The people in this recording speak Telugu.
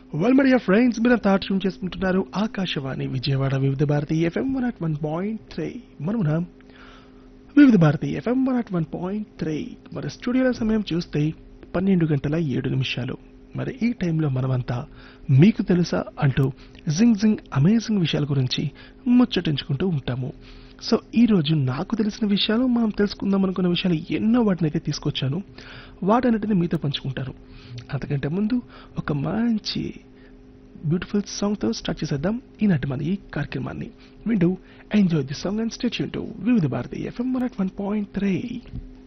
వెల్ మై డియర్ ఫ్రెండ్స్ మీరు థాట్ ట్యూన్ చేసుకుంటున్నారు Akashvani Vijayawada Vividh Bharati FM one at one point three మనమున Vividh Bharati FM one at one point three మరి స్టూడియోలో సమయం చూస్తే పన్నెండు గంటల ఏడు నిమిషాలు మరి ఈ టైంలో మనమంతా మీకు తెలుసా అంటూ జింగ్ జింగ్ అమేజింగ్ విషయాల గురించి ముచ్చటించుకుంటూ ఉంటాము సో ఈ రోజు నాకు తెలిసిన విషయాలు మనం తెలుసుకుందాం అనుకున్న విషయాలు ఎన్నో వాటిని అయితే తీసుకొచ్చాను వాటన్నిటిని మీతో పంచుకుంటాను అంతకంటే ముందు ఒక మంచి బ్యూటిఫుల్ సాంగ్తో స్టార్ట్ చేసేద్దాం ఈనాటి మన ఈ కార్యక్రమాన్ని వింటూ enjoy the song and stay tuned to Vividh Bharati FM one at one point three